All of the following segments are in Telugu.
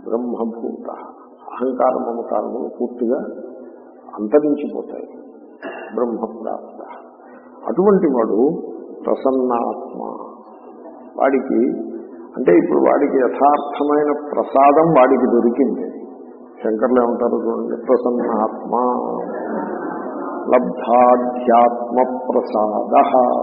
బ్రహ్మభూత అహంకార మమకారములు పూర్తిగా అంతరించిపోతాయి బ్రహ్మప్రాప్త అటువంటి వాడు ప్రసన్నాత్మ వాడికి అంటే ఇప్పుడు వాడికి యథార్థమైన ప్రసాదం వాడికి దొరికింది శంకర్లు ఏమంటారు చూడండి ప్రసన్నాత్మ లబ్ధాధ్యాత్మ ప్రసాద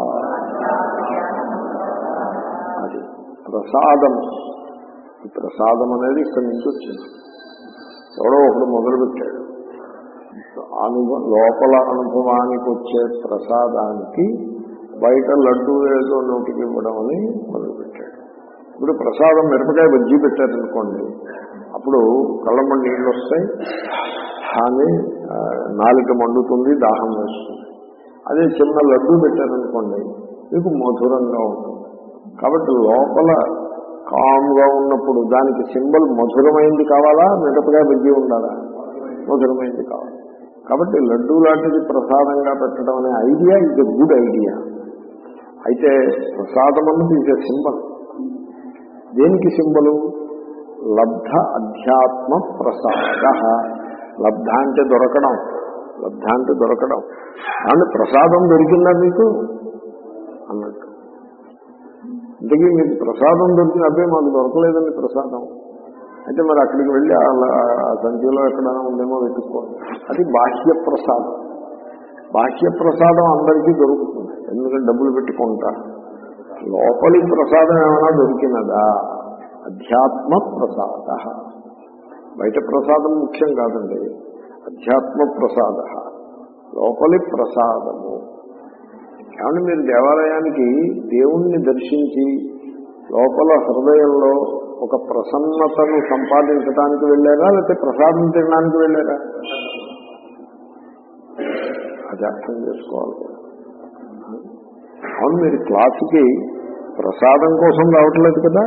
అది ప్రసాదం ఈ ప్రసాదం అనేది ఇక్కడి నుంచి వచ్చింది ఎవడో ఒకడు మొదలుపెట్టాడు అనుభవ లోపల అనుభవానికి వచ్చే ప్రసాదానికి బయట లడ్డు ఏదో నోటికి ఇవ్వడం అని మొదలుపెట్టాడు ఇప్పుడు ప్రసాదం మిరపకాయ బజ్జీ పెట్టారనుకోండి అప్పుడు కళ్ళమ్మ నీళ్ళు వస్తాయి కానీ ఆ, నాలుక మండుతుంది దాహం వేస్తుంది అదే చిన్న లడ్డు పెట్టారనుకోండి మీకు మధురంగా ఉంటుంది కాబట్టి లోపల కామ్గా ఉన్నప్పుడు దానికి సింబల్ మధురమైంది కావాలా మిరపకాయ బజ్జీ ఉండాలా మధురమైంది కావాలి కాబట్టి లడ్డు లాంటిది ప్రసాదంగా పెట్టడం అనే idea is a good idea అయితే ప్రసాదం అన్నది ఇస్ ఎ సింబల్ దేనికి సింబలు లబ్ధ అధ్యాత్మ ప్రసాద లబ్ధ అంటే దొరకడం లబ్ధ అంటే దొరకడం కానీ ప్రసాదం దొరికిందా మీకు అన్నట్టు ఇంతకీ మీకు ప్రసాదం దొరికిన అబ్బే మాకు దొరకలేదండి ప్రసాదం అయితే మరి అక్కడికి వెళ్ళి ఆ ల- ఆ సంచిలో ఎక్కడైనా ఉందేమో వెతుక్కోండి అది బాహ్య ప్రసాదం బాహ్య ప్రసాదం అందరికీ దొరుకుతుంది ఎందుకంటే డబ్బులు పెట్టుకుంటారు లోపలి ప్రసాదం ఏమైనా దొరికినదా అధ్యాత్మ ప్రసాద బయట ప్రసాదం ముఖ్యం కాదండి అధ్యాత్మ ప్రసాద లోపలి ప్రసాదము ఏమంటే మీరు దేవాలయానికి దేవుణ్ణి దర్శించి లోపల హృదయంలో ఒక ప్రసన్నతను సంపాదించడానికి వెళ్ళారా లేకపోతే ప్రసాదం తినడానికి వెళ్ళారా అది అర్థం చేసుకోవాలి అవును మీరు క్లాసుకి ప్రసాదం కోసం రావట్లేదు కదా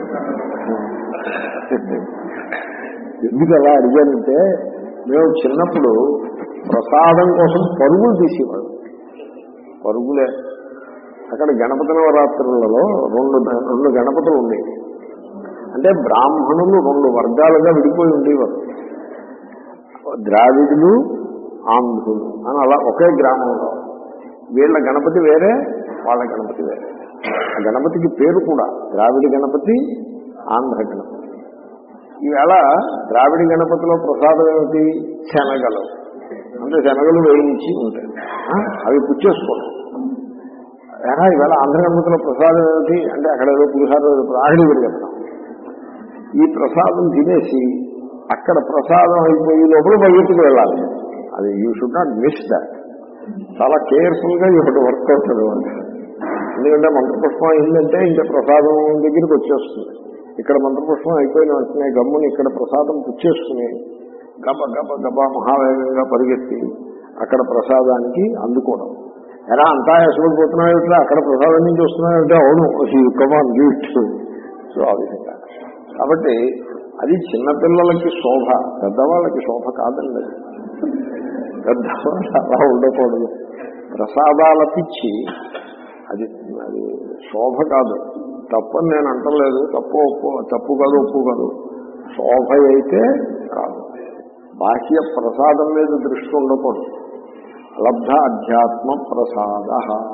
ఎందుకు అలా అడిగానంటే మేము చిన్నప్పుడు ప్రసాదం కోసం పరుగులు తీసేవాడు పరుగులే అక్కడ గణపతి నవరాత్రులలో రెండు రెండు గణపతులు ఉండేవి అంటే బ్రాహ్మణులు రెండు వర్గాలుగా విడిపోయి ఉండేవారు ద్రావిడులు ఆంధ్రులు అని అలా ఒకే గ్రామంలో వీళ్ళ గణపతి వేరే వాళ్ళ గణపతి వేరే ఆ గణపతికి పేరు కూడా ద్రావిడ గణపతి ఆంధ్ర గణపతి ఈవేళ ద్రావిడ గణపతిలో ప్రసాదం ఏమిటి శనగలు అంటే శనగలు వేయించి ఉంటాయి ఆ, అవి పుచ్చేసుకోండి ఎరా ఈవేళ ఆంధ్ర గణపతిలో ప్రసాదం ఏమిటి అంటే అక్కడ ఏదో పులిహార ఆహిడి పెరిగెత్తాం ఈ ప్రసాదం తినేసి అక్కడ ప్రసాదం అయిపోయి లోపల బయటకు వెళ్ళాలి అది you should not miss that చాలా కేర్ఫుల్ గా ఇప్పుడు వర్క్ అవుతుంది అంటే ఎందుకంటే మంత్రపుష్పం అయిందంటే ఇంకా ప్రసాదం దగ్గరికి వచ్చేస్తుంది ఇక్కడ మంత్రపుష్పం అయిపోయిన వెంటనే గమ్ముని ఇక్కడ ప్రసాదం పుచ్చేసుకుని గబ గబ గబ మహావేగంగా పరిగెత్తి అక్కడ ప్రసాదానికి అందుకోవడం ఎలా అంతా ఎసపడిపోతున్నాయి అక్కడ ప్రసాదం నుంచి వస్తున్నాయంటే అవును కమాన్ గిఫ్ట్ సో ఆ విధంగా కాబట్టి అది చిన్నపిల్లలకి శోభ పెద్దవాళ్ళకి శోభ కాదండి అది. పెద్దవాళ్ళు అలా ఉండకూడదు ప్రసాదాల పిచ్చి అది అది శోభ కాదు తప్పని నేను అంటలేదు తప్పు ఒప్పు తప్పు కాదు ఒప్పు కాదు శోభ అయితే కాదు బాహ్య ప్రసాదం మీద దృష్టి ఉండకూడదు లబ్ధ అధ్యాత్మ ప్రసాద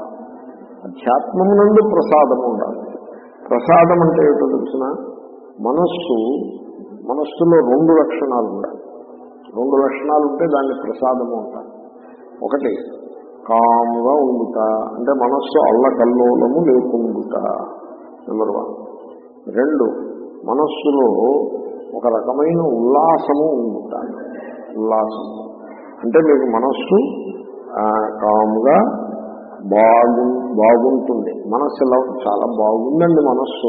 అధ్యాత్మం నుండి ప్రసాదం ఉండాలి ప్రసాదం అంటే ఏమిటో తెలిసిన మనస్సు మనస్సులో రెండు లక్షణాలు ఉండాలి రెండు లక్షణాలు ఉంటే దాన్ని ప్రసాదము అంటారు ఒకటి కాముగా ఉండుట అంటే మనస్సు అల్లకల్లోలము లేకుండుట నెంబర్ వన్ రెండు మనస్సులో ఒక రకమైన ఉల్లాసము ఉండుట ఉల్లాసము అంటే మీకు మనస్సు ఆ, కాముగా బాగు బాగుంటుంది మనస్సు ఎలా ఉంది? చాలా బాగుందండి మనస్సు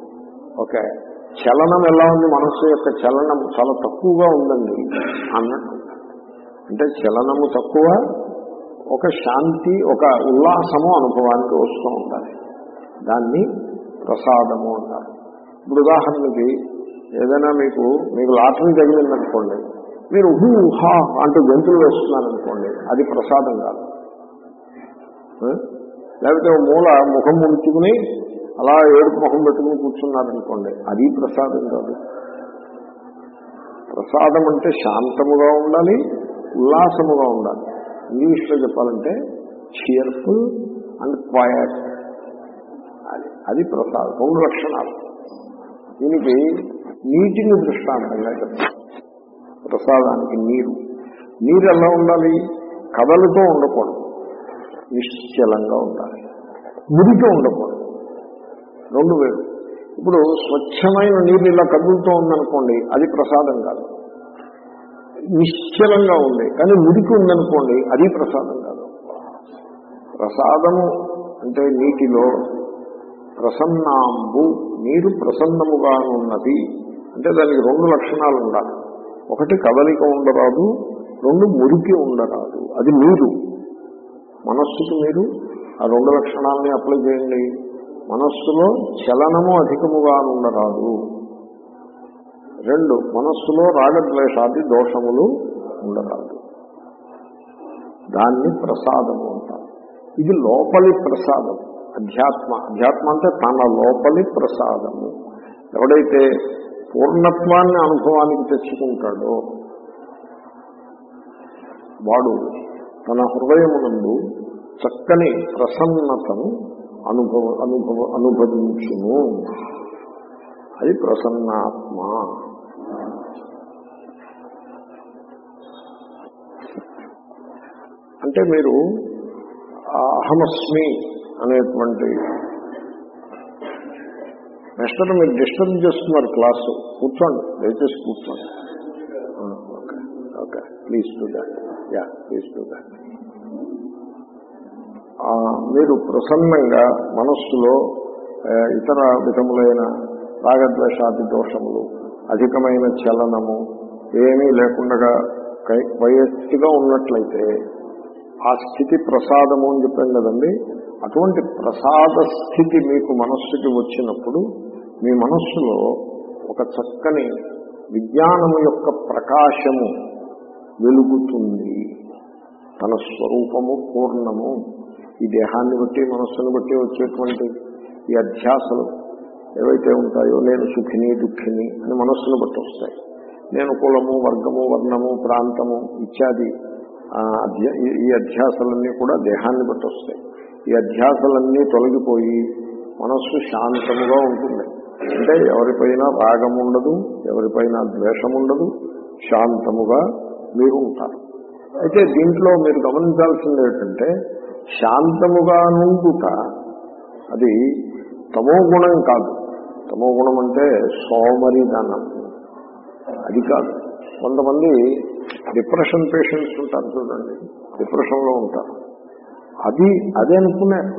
ఓకే చలనం ఎలా ఉంది మనస్సు యొక్క చలనం చాలా తక్కువగా ఉందండి అన్నట్టు అంటే చలనము తక్కువ ఒక శాంతి ఒక ఉల్లాసము అనుభవానికి వస్తూ ఉండాలి దాన్ని ప్రసాదము అంటారు ఇప్పుడు ఉదాహరణకి ఏదైనా మీకు మీకు లాటరీ తగిలిందనుకోండి మీరు హూ హా అంటూ గంతులు వేస్తున్నారనుకోండి అది ప్రసాదం కాదు ఆ? లేకపోతే ఓ మూల ముఖం ముంచుకుని అలా ఏడుపు ముఖం పెట్టుకుని కూర్చున్నారనుకోండి అది ప్రసాదం కాదు ప్రసాదం అంటే శాంతముగా ఉండాలి ఉల్లాసముగా ఉండాలి ఇంగ్లీష్లో చెప్పాలంటే చియర్ఫుల్ అండ్ క్వయట్ అది అది ప్రసాదం రెండు లక్షణాలు దీనికి నీటిని దృష్టాంతంగా చెప్తాం ప్రసాదానికి నీరు నీరు ఎలా ఉండాలి కదలుతో ఉండకూడదు నిశ్చలంగా ఉండాలి మురికి ఉండకూడదు రెండు వేరు ఇప్పుడు స్వచ్ఛమైన నీరు ఇలా కదులుతూ ఉందనుకోండి అది ప్రసాదం కాదు నిశ్చలంగా ఉంది కానీ మురికి ఉందనుకోండి అది ప్రసాదం కాదు ప్రసాదము అంటే నీటిలో ప్రసన్నాంబు నీరు ప్రసన్నముగా ఉన్నది అంటే దానికి రెండు లక్షణాలు ఉండాలి ఒకటి కదలిక ఉండరాదు రెండు మురికి ఉండరాదు అది నీరు మనస్సుకు మీరు ఆ రెండు లక్షణాలని అప్లై చేయండి మనస్సులో చలనము అధికముగా ఉండరాదు రెండు మనస్సులో రాగద్వేషాది దోషములు ఉండరాదు దాన్ని ప్రసాదము అంటారు ఇది లోపలి ప్రసాదం అధ్యాత్మ అధ్యాత్మ అంటే తన లోపలి ప్రసాదము ఎవడైతే పూర్ణత్వాన్ని అనుభవానికి తెచ్చుకుంటాడో వాడు తన హృదయమునందు చక్కని ప్రసన్నతను అనుభవ అనుభవ అనుభవించును అది ప్రసన్నాత్మ అంటే మీరు ఆ అహమస్మి అనేటువంటి మాస్టర్ మీరు డిస్టర్బ్ చేస్తున్నారు క్లాసు కూర్చోండి దయచేసి కూర్చోండి okay okay please to that yeah please to that మీరు ప్రసన్నంగా మనస్సులో ఆ, ఇతర విధములైన రాగద్వేషాది దోషములు అధికమైన చలనము ఏమీ లేకుండా వయస్సుగా ఉన్నట్లయితే ఆ స్థితి ప్రసాదము అని చెప్పాం కదండి అటువంటి ప్రసాద స్థితి మీకు మనస్సుకి వచ్చినప్పుడు మీ మనస్సులో ఒక చక్కని విజ్ఞానము యొక్క ప్రకాశము వెలుగుతుంది తన స్వరూపము పూర్ణము ఈ దేహాన్ని బట్టి మనస్సును బట్టి వచ్చేటువంటి ఈ అధ్యాసలు ఏవైతే ఉంటాయో నేను సుఖిని దుఃఖిని అని మనస్సును బట్టి వస్తాయి నేను కులము వర్గము వర్ణము ప్రాంతము ఇత్యాది ఆ, అధ్య- ఈ- ఈ అధ్యాసలన్నీ కూడా దేహాన్ని బట్టి వస్తాయి ఈ అధ్యాసలన్నీ తొలగిపోయి మనస్సు శాంతముగా ఉంటుంది అంటే ఎవరిపైన రాగం ఉండదు ఎవరిపైన ద్వేషం ఉండదు శాంతముగా మీరు ఉంటారు అయితే దీంట్లో మీరు గమనించాల్సింది ఏంటంటే శాంతముగా నుండుట అది తమో గుణం కాదు తమో గుణం అంటే సోమరిధనం అది కాదు కొంతమంది డిప్రెషన్ పేషెంట్స్ ఉంటారు చూడండి డిప్రెషన్లో ఉంటారు అది అదే అనుకున్నారు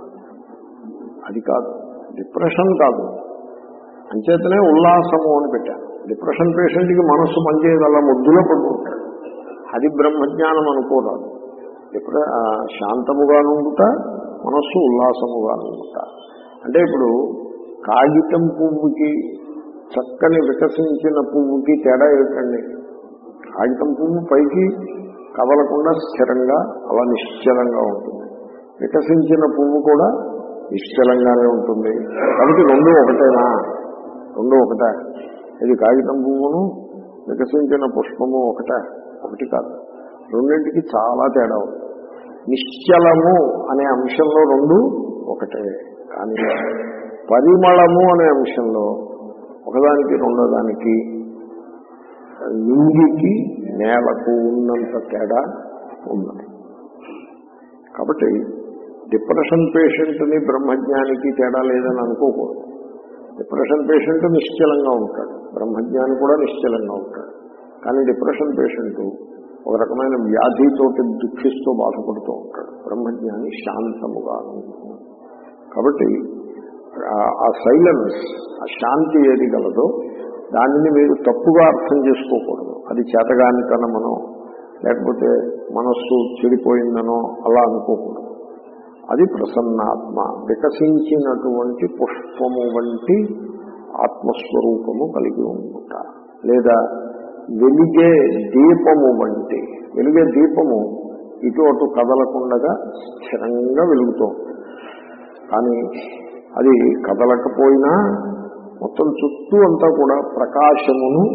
అది కాదు డిప్రెషన్ కాదు అంచేతనే ఉల్లాసము అని పెట్టారు డిప్రెషన్ పేషెంట్కి మనస్సు పనిచేయగల ముద్దులో పడుకుంటాడు అది బ్రహ్మజ్ఞానం అనుకోరాదు డిప్ర ఆ, శాంతముగా నుండుట మనస్సు ఉల్లాసముగా నుండుట అంటే ఇప్పుడు కాగితం పువ్వుకి చక్కని వికసించిన పువ్వుకి తేడా ఏమిటండి కాగితం పువ్వు పైకి కదలకుండా స్థిరంగా అలా నిశ్చలంగా ఉంటుంది వికసించిన పువ్వు కూడా నిశ్చలంగానే ఉంటుంది కాబట్టి రెండు ఒకటేనా రెండు ఒకటే ఇది కాగితం పువ్వును వికసించిన పుష్పము ఒకటే ఒకటి కాదు రెండింటికి చాలా తేడా ఉంది నిశ్చలము అనే అంశంలో రెండు ఒకటే కానీ పరిమళము అనే అంశంలో ఒకదానికి రెండో దానికి నింగికి నేలకు ఉన్నంత తేడా ఉన్నది కాబట్టి డిప్రెషన్ పేషెంట్ని బ్రహ్మజ్ఞానికి తేడా లేదని అనుకోకూడదు డిప్రెషన్ పేషెంట్ నిశ్చలంగా ఉంటాడు బ్రహ్మజ్ఞాని కూడా నిశ్చలంగా ఉంటాడు కానీ డిప్రెషన్ పేషెంట్ ఒక రకమైన వ్యాధితోటి దుఃఖిస్తూ బాధపడుతూ ఉంటాడు బ్రహ్మజ్ఞాని శాంతముగా ఉంటాడు. కాబట్టి ఆ- ఆ సైలెన్స్ ఆ శాంతి ఏది గలదో దానిని మీరు తప్పుగా అర్థం చేసుకోకూడదు అది చేతగానితనమనో లేకపోతే మనస్సు చెడిపోయిందనో అలా అనుకోకూడదు అది ప్రసన్నాత్మ వికసించినటువంటి పుష్పము వంటి ఆత్మస్వరూపము కలిగి ఉంట లేదా వెలిగే దీపము వంటి వెలిగే దీపము ఇటు అటు కదలకుండగా స్థిరంగా వెలుగుతూ ఉంటుంది కానీ అది కదలకపోయినా మొత్తం చుట్టూ అంతా కూడా ప్రకాశమును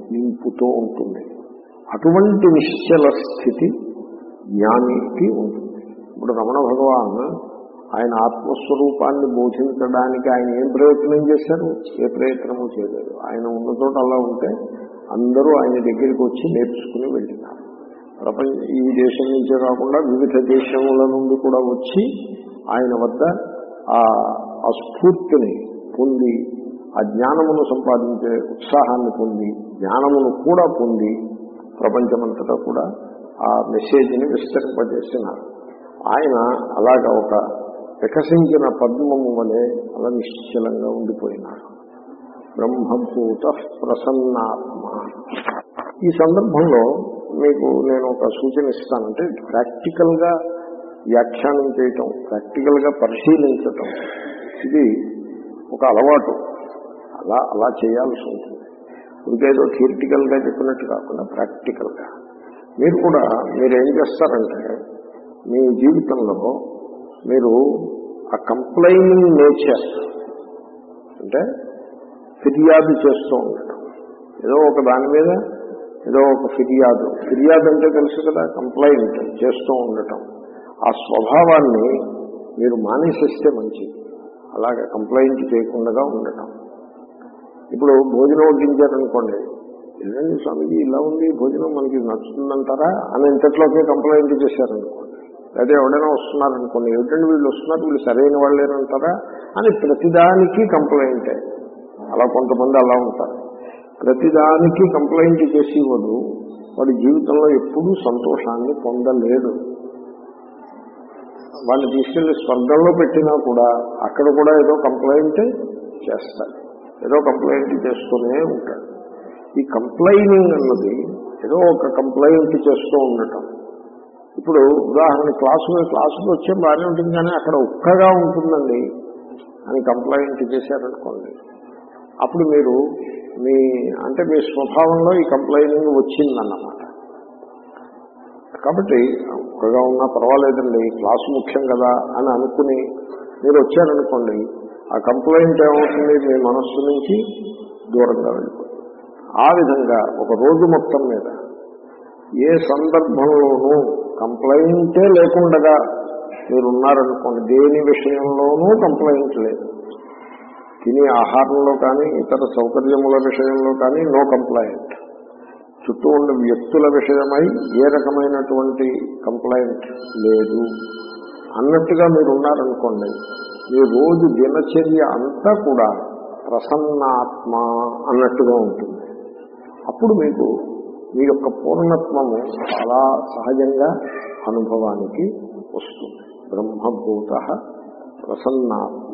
నింపుతూ ఉంటుంది అటువంటి నిశ్చల స్థితి జ్ఞానికి ఉంటుంది ఇప్పుడు రమణ భగవాన్ ఆయన ఆత్మస్వరూపాన్ని బోధించడానికి ఆయన ఏం ప్రయత్నం చేశారు ఏ ప్రయత్నము చేయలేదు ఆయన ఉన్న చోట అలా ఉంటే అందరూ ఆయన దగ్గరికి వచ్చి నేర్చుకుని వెళ్ళినారు ప్రపంచ ఈ దేశం నుంచే కాకుండా వివిధ దేశముల నుండి కూడా వచ్చి ఆయన వద్ద ఆ ఆ స్ఫూర్తిని పొంది ఆ జ్ఞానమును సంపాదించే ఉత్సాహాన్ని పొంది జ్ఞానమును కూడా పొంది ప్రపంచమంతటా కూడా ఆ మెసేజ్ని విస్తరింపజేసినారు ఆయన అలాగ ఒక వికసించిన పద్మము వలె అలా నిశ్చలంగా ఉండిపోయినారు బ్రహ్మభూత ప్రసన్నాత్మ ఈ సందర్భంలో మీకు నేను ఒక సూచన ఇస్తానంటే ప్రాక్టికల్ గా వ్యాఖ్యానం చేయటం ప్రాక్టికల్ గా పరిశీలించటం ఇది ఒక అలవాటు అలా అలా చేయాల్సి ఉంటుంది ఇంకేదో థియరిటికల్ గా చెప్పినట్టు కాకుండా ప్రాక్టికల్ గా మీరు కూడా మీరు ఏం చేస్తారంటే మీ జీవితంలో మీరు ఆ కంప్లైనింగ్ నేచర్ అంటే ఫిర్యాదు చేస్తూ ఉండటం ఏదో ఒక దాని మీద ఏదో ఒక ఫిర్యాదు ఫిర్యాదు అంటే తెలుసు కదా కంప్లైంట్ చేస్తూ ఉండటం ఆ స్వభావాన్ని మీరు మానేసేస్తే మంచిది అలాగే కంప్లైంట్ చేయకుండా ఉండటం ఇప్పుడు భోజనం వడ్డించారనుకోండి ఏంటండి స్వామిజీ ఇలా ఉంది భోజనం మనకి నచ్చుతుందంటారా అని ఇంతట్లోకే కంప్లైంట్ చేశారనుకోండి అదే ఎవడైనా వస్తున్నారనుకోండి ఏమిటండి వీళ్ళు వస్తున్నారు వీళ్ళు సరైన వాళ్ళేనంటారా అని ప్రతిదానికి కంప్లైంటే అలా కొంతమంది అలా ఉంటారు ప్రతిదానికి కంప్లైంట్ చేసేవాడు వాడి జీవితంలో ఎప్పుడూ సంతోషాన్ని పొందలేడు వాళ్ళని తీసుకెళ్లి స్వర్గంలో పెట్టినా కూడా అక్కడ కూడా ఏదో కంప్లైంట్ చేస్తాడు ఏదో కంప్లైంట్ చేస్తూనే ఉంటాడు ఈ కంప్లైనింగ్ అన్నది ఏదో ఒక కంప్లైంట్ చేస్తూ ఉండటం ఇప్పుడు ఉదాహరణ క్లాసు క్లాసుకు వచ్చే బాగానే ఉంటుంది కానీ అక్కడ ఉక్కగా ఉంటుందండి అని కంప్లైంట్ చేశారనుకోండి అప్పుడు మీరు మీ అంటే మీ స్వభావంలో ఈ కంప్లైనింగ్ వచ్చిందన్నమాట కాబట్టి ఒక్కగా ఉన్నా పర్వాలేదండి క్లాసు ముఖ్యం కదా అని అనుకుని మీరు వచ్చారనుకోండి ఆ కంప్లైంట్ ఏమవుతుంది మీ మనస్సు నుంచి దూరంగా వెళ్ళిపోతుంది ఆ విధంగా ఒక రోజు మొత్తం మీద ఏ సందర్భంలోనూ కంప్లైంటే లేకుండా మీరు ఉన్నారనుకోండి దేని విషయంలోనూ కంప్లైంట్ లేదు తినే ఆహారంలో కానీ ఇతర సౌకర్యముల విషయంలో కానీ నో కంప్లైంట్ చుట్టూ ఉన్న వ్యక్తుల విషయమై ఏ రకమైనటువంటి కంప్లైంట్ లేదు అన్నట్టుగా మీరు ఉన్నారనుకోండి మీ రోజు దినచర్య అంతా కూడా ప్రసన్నాత్మ అన్నట్టుగా ఉంటుంది అప్పుడు మీకు మీ యొక్క పూర్ణత్వము చాలా సహజంగా అనుభవానికి వస్తుంది బ్రహ్మభూత ప్రసన్నాత్మ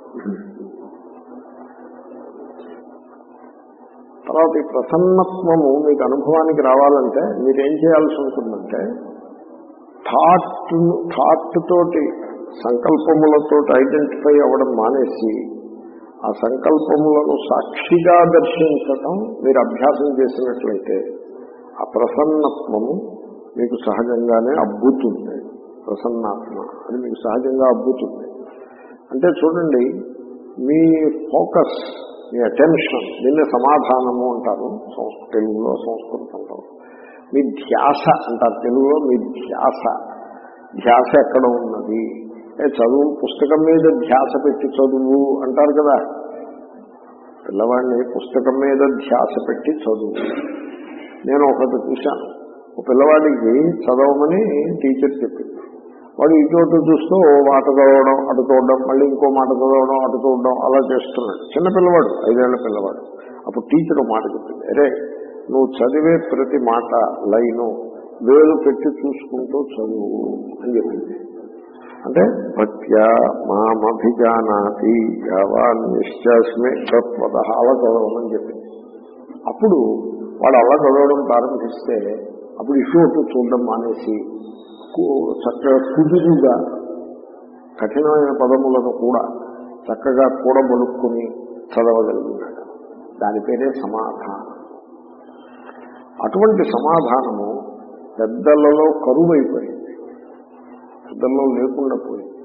తర్వాత ఈ ప్రసన్నత్వము మీకు అనుభవానికి రావాలంటే మీరేం చేయాల్సి ఉంటుందంటే థాట్ థాట్ తోటి సంకల్పములతో ఐడెంటిఫై అవ్వడం మానేసి ఆ సంకల్పములను సాక్షిగా దర్శించటం మీరు అభ్యాసం చేసినట్లయితే ఆ ప్రసన్నత్వము మీకు సహజంగానే అబ్బుతుంది ప్రసన్నాత్మ అది మీకు సహజంగా అబ్బుతుంది అంటే చూడండి మీ ఫోకస్ మీ అటెన్షన్ దీన్ని సమాధానము అంటారు సంస్కృత తెలుగులో సంస్కృతంలో మీ ధ్యాస అంటారు తెలుగులో మీ ధ్యాస ధ్యాస ఎక్కడ ఉన్నది ఏ చదువు పుస్తకం మీద ధ్యాస పెట్టి చదువు అంటారు కదా పిల్లవాడిని పుస్తకం మీద ధ్యాస పెట్టి చదువు నేను ఒకటి చూశాను ఒక పిల్లవాడికి చదవమని టీచర్ చెప్పింది వాడు ఇటు అటు చూస్తూ ఓ మాట చదవడం అటు చూడడం మళ్ళీ ఇంకో మాట చదవడం అటు చూడడం అలా చేస్తున్నాడు చిన్న పిల్లవాడు ఐదేళ్ల పిల్లవాడు అప్పుడు టీచర్ ఒక మాట చెప్పింది అరే నువ్వు చదివే ప్రతి మాట లైను వేలు పెట్టి చూసుకుంటూ చదువు అని చెప్పింది అంటే భక్త్యా మామభిజానాతి యావాన్ నిశ్చాస్మి తత్వత అలా చదవమని చెప్పింది అప్పుడు వాడు అలా చదవడం ప్రారంభిస్తే అప్పుడు ఇష్యూ చూడడం మానేసి చక్కగా కుదురుగా కఠినమైన పదములను కూడా చక్కగా కూడబొలుక్కుని చదవగలిగినాడు దాని పేరే సమాధానం అటువంటి సమాధానము పెద్దలలో కరువైపోయింది పెద్దల్లో లేకుండా పోయింది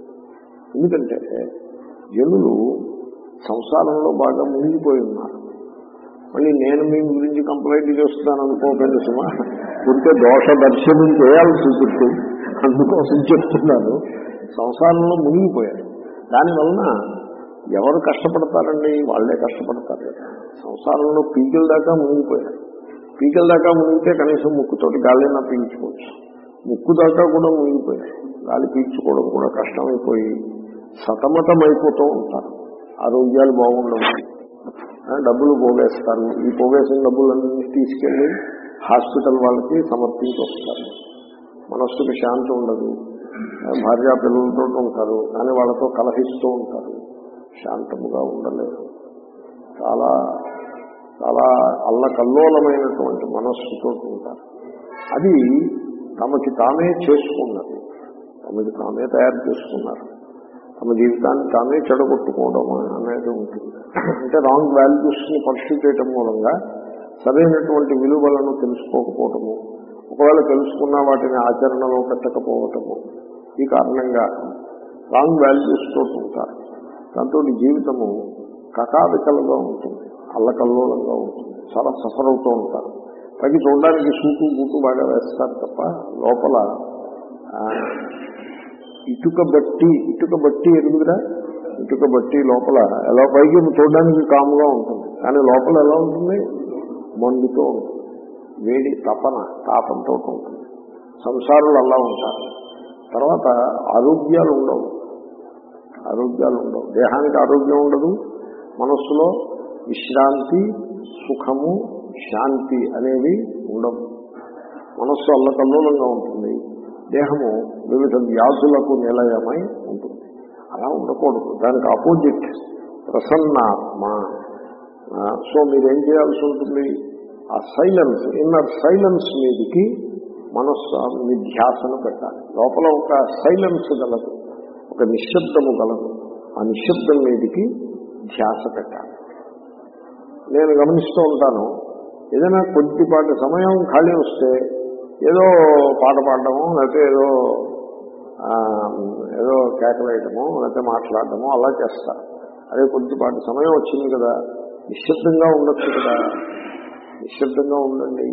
ఎందుకంటే జనులు సంసారంలో బాగా మునిగిపోయి ఉన్నారు మళ్ళీ నేను మీ గురించి కంప్లైంట్ చేస్తున్నాను అనుకోకండి సుమా ఉంటే దోష దర్శనం చేయాల్సి ఉంటుంది అందుకోసం చెప్తున్నాను సంసారంలో మునిగిపోయారు దానివలన ఎవరు కష్టపడతారండి వాళ్ళే కష్టపడతారు కదా సంసారంలో పీకిల దాకా మునిగిపోయారు పీకిల దాకా మునిగితే కనీసం ముక్కుతోటి గాలినా పీల్చుకోవచ్చు ముక్కు దాకా కూడా మునిగిపోయారు గాలి పీల్చుకోవడం కూడా కష్టమైపోయి సతమతమైపోతూ ఉంటారు ఆరోగ్యాలు బాగుండవు ఆ, డబ్బులు పోగేస్తారు ఈ పోగేసిన డబ్బులన్నీ తీసుకెళ్లి హాస్పిటల్ వాళ్ళకి సమర్పించి వస్తారు మనస్సుకి శాంతి ఉండదు ఆ, భార్యా పిల్లలతో ఉంటారు కానీ వాళ్ళతో కలహిస్తూ ఉంటారు శాంతముగా ఉండలేరు చాలా చాలా అల్లకల్లోలమైనటువంటి మనస్సుతో ఉంటారు అది తమకి తామే చేసుకున్నది తమకి తామే తయారు చేసుకున్నారు తమ జీవితాన్ని తామే చెడగొట్టుకోవడం అనేది ఉంటుంది అంటే రాంగ్ వాల్యూస్ ని పర్సూ చేయటం మూలంగా సరైనటువంటి విలువలను తెలుసుకోకపోవటము ఒకవేళ తెలుసుకున్న వాటిని ఆచరణలో పెట్టకపోవటము ఈ కారణంగా రాంగ్ వాల్యూస్ తోటి ఉంటారు దాంతో జీవితము కకావికలుగా ఉంటుంది అల్లకల్లోలంగా ఉంటుంది చాలా సఫర్ అవుతూ ఉంటారు పైకి చూడడానికి సూటు బూటు బాగా వేస్తారు తప్ప లోపల ఆ, ఇటుక బట్టి ఇటుక బట్టి ఎరుగుదరా ఇటుక బట్టి లోపల ఎలా పైకి చూడడానికి కాముగా ఉంటుంది కానీ లోపల ఎలా ఉంటుంది మండుతో ఉంటుంది వేడి తపన తాపంతో ఉంటుంది సంసారులు అలా ఉంటారు తర్వాత ఆరోగ్యాలు ఉండవు ఆరోగ్యాలు ఉండవు దేహానికి ఆరోగ్యం ఉండదు మనస్సులో విశ్రాంతి సుఖము శాంతి అనేవి ఉండవు మనస్సు అల్లకల్లోలంగా ఉంటుంది దేహము వివిధ వ్యాధులకు నిలయమై ఉంటుంది అలా ఉండకూడదు దానికి ఆపోజిట్ ప్రసన్నాత్మ ఆ, సో మీరేం చేయాల్సి ఉంటుంది ఆ సైలెన్స్ ఇన్నర్ సైలెన్స్ మీదికి మనస్సు మీ ధ్యాసను పెట్టాలి లోపల ఒక సైలెన్స్ గలదు ఒక నిశ్శబ్దము గలదు ఆ నిశ్శబ్దం మీదికి ధ్యాస పెట్టాలి నేను గమనిస్తూ ఉంటాను ఏదైనా కొద్దిపాటి సమయం ఖాళీ వస్తే ఏదో పాట పాడడము లేకపోతే ఏదో ఆ, ఏదో కేకలేయటము లేకపోతే మాట్లాడటము అలా చేస్తారు అదే కొద్దిపాటి సమయం వచ్చింది కదా నిశ్శబ్దంగా ఉండొచ్చు కదా నిశ్శబ్దంగా ఉండండి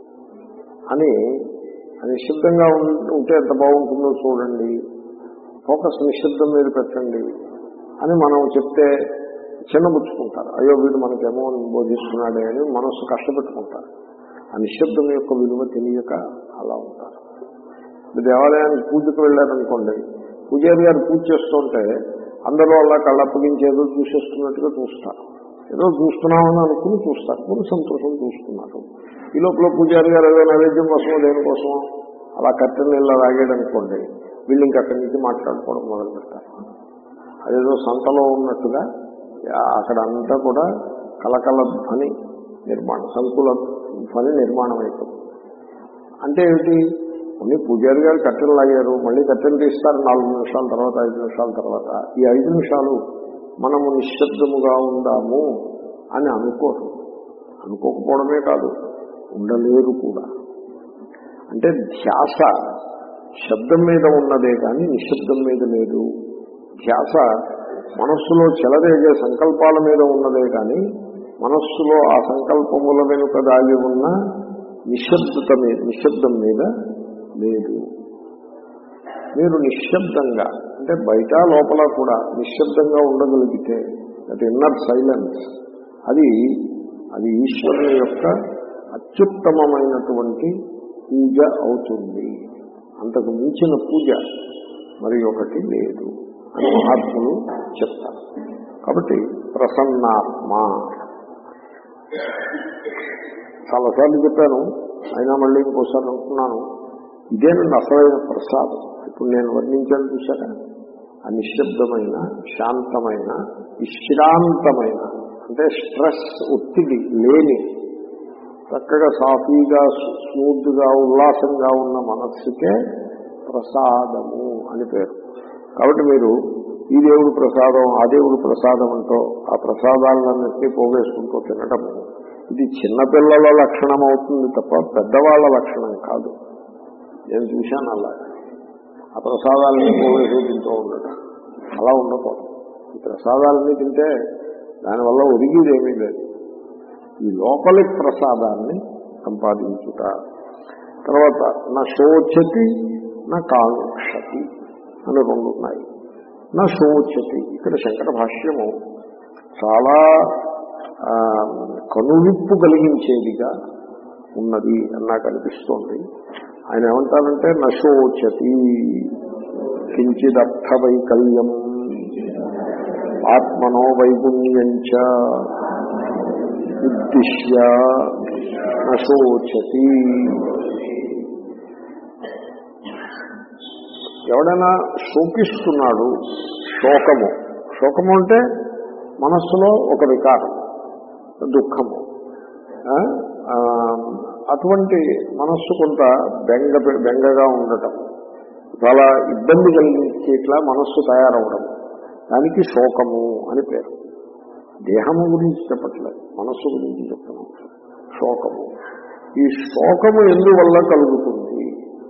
అని ఆ నిశ్శబ్దంగా ఉం- ఉంటే ఎంత బాగుంటుందో చూడండి ఫోకస్ నిశ్శబ్దం మీద పెట్టండి అని మనం చెప్తే చిన్నబుచ్చుకుంటారు అయ్యో వీడు మనకేమో బోధిస్తున్నాడే అని మనస్సు కష్టపెట్టుకుంటారు ఆ నిశ్శబ్దం యొక్క విలువ తెలియక అలా ఉంటారు ఇప్పుడు దేవాలయానికి పూజకు వెళ్ళారనుకోండి పూజారి గారు పూజ చేస్తుంటే అందరూ అలా కళ్ళప్పగించి ఏదో చూసేస్తున్నట్టుగా చూస్తారు ఏదో చూస్తున్నామని అనుకుని చూస్తారు కొన్ని సంతోషం చూస్తున్నారు ఈ లోపల పూజారి గారు ఏదో నైవేద్యం కోసమో దేనికోసమో అలా కట్టెల నీళ్ళ రాగాడు అనుకోండి వీళ్ళు ఇంక అక్కడి నుంచి మాట్లాడుకోవడం మొదలు పెడతారు అదేదో సంతలో ఉన్నట్టుగా ఆ- అక్కడ అంతా కూడా కలకల ధ్వని నిర్మాణం సంకుల ధ్వని నిర్మాణం అయిపోతుంది అంటే ఏమిటి కొన్ని పూజారి గారు కట్టెలు లాగారు మళ్ళీ కట్టెలు తీస్తారు నాలుగు నిమిషాల తర్వాత ఐదు నిమిషాల తర్వాత ఈ ఐదు నిమిషాలు మనము నిశ్శబ్దముగా ఉందాము అని అనుకోరు అనుకోకపోవడమే కాదు ఉండలేరు కూడా అంటే ధ్యాస శబ్దం మీద ఉన్నదే కానీ నిశ్శబ్దం మీద లేదు ధ్యాస మనస్సులో చెలరేగే సంకల్పాల మీద ఉన్నదే కానీ మనస్సులో ఆ సంకల్పముల వెనుక దాగి ఉన్న నిశ్శబ్దత మీద నిశ్శబ్దం మీద లేదు మీరు నిశ్శబ్దంగా అంటే బయట లోపల కూడా నిశ్శబ్దంగా ఉండగలిగితే దట్ ఇన్నర్ సైలెన్స్ అది అది ఈశ్వరుని యొక్క అత్యుత్తమమైనటువంటి పూజ అవుతుంది అంతకు మించిన పూజ మరి ఒకటి లేదు అని మహాత్ములు చెప్తారు కాబట్టి ప్రసన్నాత్మ చాలాసార్లు చెప్పాను అయినా మళ్ళీ ఇంకోసారి అంటున్నాను ఇదేనండి అసలైన ప్రసాదం ఇప్పుడు నేను వర్ణించాను చూసారా ఆ నిశ్శబ్దమైన శాంతమైన విశ్రాంతమైన అంటే స్ట్రెస్ ఒత్తిడి లేని చక్కగా సాఫీగా స్మూత్ గా ఉల్లాసంగా ఉన్న మనస్సుకే ప్రసాదము అని పేరు కాబట్టి మీరు ఈ దేవుడు ప్రసాదం ఆ దేవుడు ప్రసాదం అంటూ ఆ ప్రసాదాలన్నింటినీ పోగేసుకుంటూ తినటము ఇది చిన్నపిల్లల లక్షణం అవుతుంది తప్ప పెద్దవాళ్ళ లక్షణం కాదు నేను చూశాను అలా ఆ ప్రసాదాలని పోగేసి తింటూ ఉండటం అలా ఉండకూడదు ఈ ప్రసాదాలన్నీ తింటే దానివల్ల ఒరిగిదేమీ లేదు ఈ లోపలి ప్రసాదాన్ని సంపాదించుట తర్వాత నా శోచతి నా కాంక్షతి అని రెండు ఉన్నాయి నా శోచతి ఇక్కడ శంకర భాష్యము చాలా ఆ, కనువిప్పు కలిగించేదిగా ఉన్నది అని నాకు అనిపిస్తోంది ఆయన ఏమంటారంటే నశోచతి కించిదర్థ వైకల్యం ఆత్మనో వైగుణ్యంచ ఉద్దిశ్య నశోచతి ఎవడైనా శోకిస్తున్నాడు శోకము శోకము అంటే మనస్సులో ఒక వికారం దుఃఖము ఆ, ఆ, అటువంటి మనస్సు కొంత బెంగ బెంగగా ఉండటం చాలా ఇబ్బంది కలిగించేట్లా మనస్సు తయారవడం దానికి శోకము అని పేరు దేహము గురించి చెప్పట్లేదు మనస్సు గురించి చెప్తున్నాం శోకము ఈ శోకము ఎందువల్ల కలుగుతుంది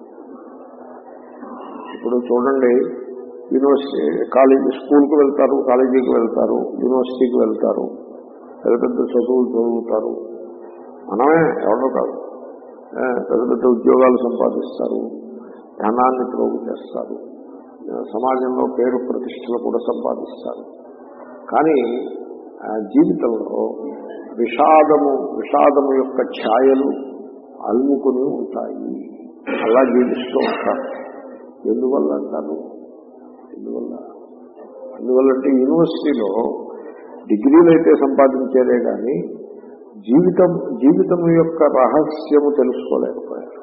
ఇప్పుడు చూడండి యూనివర్సిటీ కాలేజీ స్కూల్కి వెళ్తారు కాలేజీకి వెళ్తారు యూనివర్సిటీకి వెళ్తారు పెద్ద పెద్ద చదువులు చదువుతారు మనమే ఎవరో కాదు ఏ, పెద్ద పెద్ద ఉద్యోగాలు సంపాదిస్తారు ధనాన్ని ప్రోగు చేస్తారు ఏ, సమాజంలో పేరు ప్రతిష్టలు కూడా సంపాదిస్తారు కానీ ఆ, జీవితంలో విషాదము విషాదము యొక్క ఛాయలు అల్ముకుని ఉంటాయి అలా జీవిస్తూ ఉంటారు ఎందువల్ల అంటారు ఎందువల్ల అందువల్ల అంటే యూనివర్సిటీలో డిగ్రీలు అయితే సంపాదించారే కానీ జీవితం జీవితం యొక్క రహస్యము తెలుసుకోలేకపోయారు